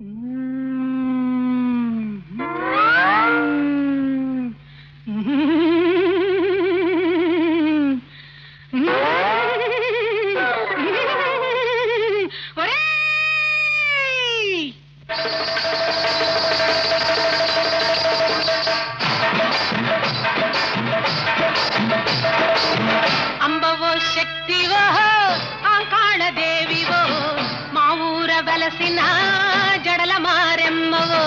అంబవో శక్తివో ఆకాళదేవివో మా ఊర వెలసిన జడల మారెమ్మవో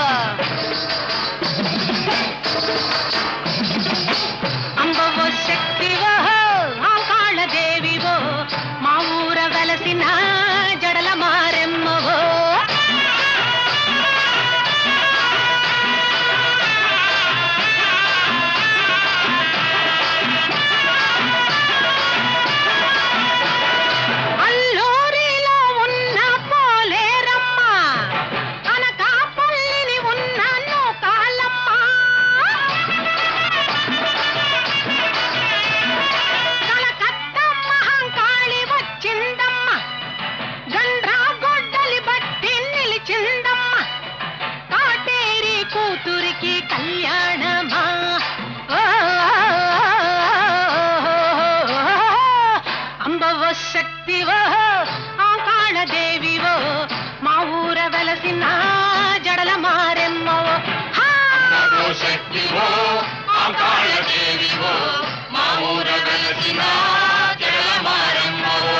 అంబవో శక్తివో ఆకాళదేవివో మా ఊర వెలసిన జడల మారెమ్మవో అల్లూరిలో ఉన్న పోలేరమ్మ అనకాపల్లిని ఉన్న నూకాలమ్మ కలకత్తా మహంకాళి వచ్చిందమ్మ గండ్రా గొడ్డలి బట్టి నిలిచిందమ్మ కాటేరి కూతురికి కళ్యాణమా ఓ, అంబవో శక్తివో ఆకాళదేవివో మా ఊర వెలసిన జడల మారెమ్మవో హా! ఓ శక్తివో ఆకాళదేవివో మా ఊర వెలసిన జడల మారమ్మవో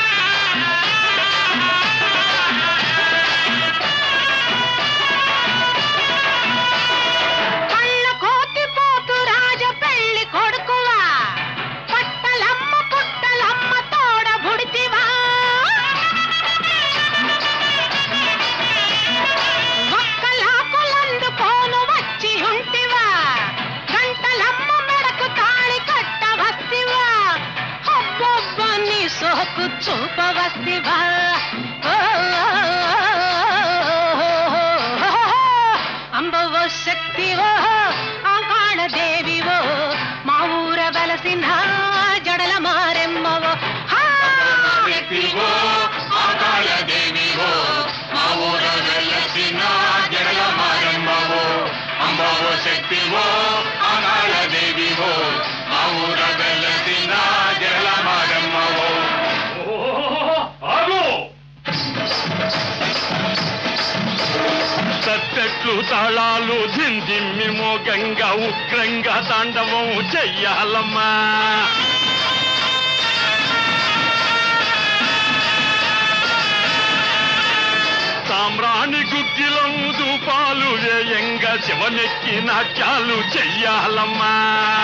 కళ్ళ కోతి పోతు రాజ పెళ్లి కొడుకువా పట్టలమ్మ పుట్టలమ్మ తోడ బుడితివా ఒక్కలాకులందుకోను వచ్చి ఉంటివా గంటలమ్మ మెడకు తాళి కట్ట వస్తివా అబ్బబ్బ నీ సోకు చూపవస్తివా ఓ, అంబవో శక్తివో ఆకాళదేవివో మా ఊర వెలసిన జడల మారెమ్మవో హా! శక్తివో ఆకాళదేవివో మా ఊర వెలసిన జడల మారమ్మవో అంబవో శక్తివో ఆకాళదేవివో మా ఊర వెలసిన జడల మారమ్మవో ఆగు తత్తెట్లు తాళాలు జింజిమ్మి మోగంగా ఉగ్రంగా తాండవం చెయ్యాలమ్మా సామ్రాణి గుగ్గిలం దూపాలు వేయంగా శివనెక్కి నాట్యాలు చెయ్యాలమ్మా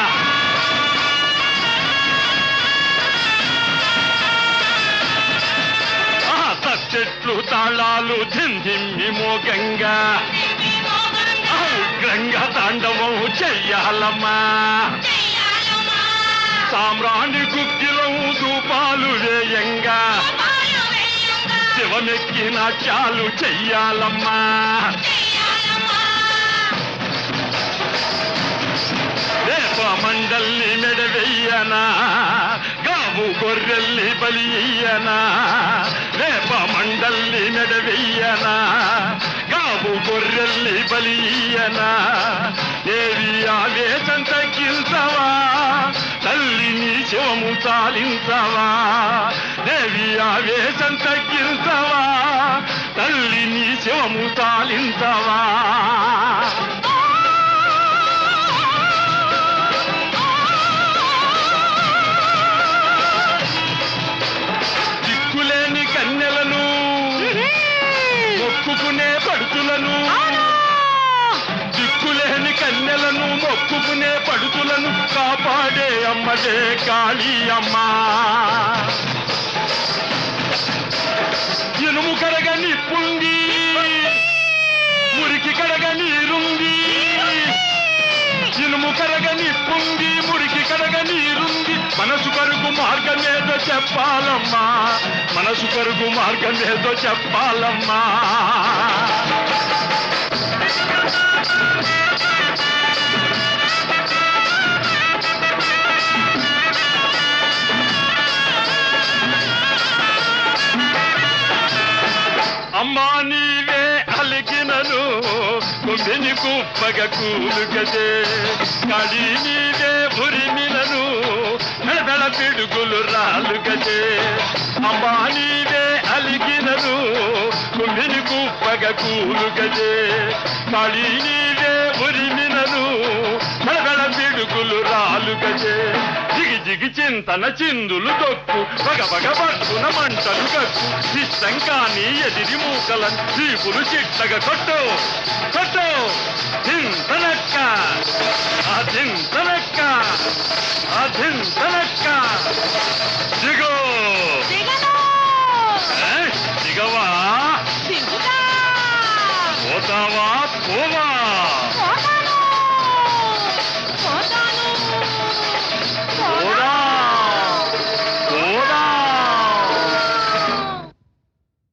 ఆ తత్తెట్లు తాళాలు జింజిమ్మి మోగంగా ఆ ఉగ్రంగా తాండవం చెయ్యాలమ్మా సామ్రాణి గుగ్గిలం దూపాలు వేయంగా శివమెక్కి నాట్యాలు చెయ్యాలమ్మా రేప మండల్ని మెడవెయ్యనా గావు గొర్రెల్ని బలి ఇయ్యనా రేప మండల్ని మెడవెయ్యనా గావు గొర్రెల్ని బలి ఇయ్యనా ఏవి ఆవేశం తగ్గించవా తల్లిని శివము చాలించవా దేవి ఆవేశం తగ్గించవా తల్లిని శివము చాలించవా దిక్కులేని కన్నెలను మొక్కుకునే పడుతులను దిక్కులేని కన్నెలను మొక్కుకునే పడుతులను కాపాడే అమ్మదే కాళీ అమ్మ ఇనుము కడగ నిప్పుంది మురికి కడగ నీరుంది ఇనుము కడగ నిప్పుంది మురికి కడగ నీరుంది మనసు కరుగు మార్గమేదో చెప్పాలమ్మా మనసు కరుగు మార్గమేదో చెప్పాలమ్మా అమ్మా నీవే అలికినను కుంభిని కుప్పగ కూలుగదే కళి నీవే ఉరిమినను మెడబెడ పిడుగులు రాలుగదే అమ్మా నీవే అలికినను కుంభిని కుప్పగ కూలుగదే కళి నీవే ఉరిమినను మెడబెడ పిడుగులు రాలుగదే జిగి జిగి చింతన చిందులు దొక్కు బగ బగ బట్టున మంటలు కక్కు ఇష్టం కాని ఎదిరి మూకలను చీపులు చిట్టగా కొట్టు కొట్టు చింతనక్క ఆ చింతనక్క ఆ చింతనక్క దిగో దిగను ఏయ్!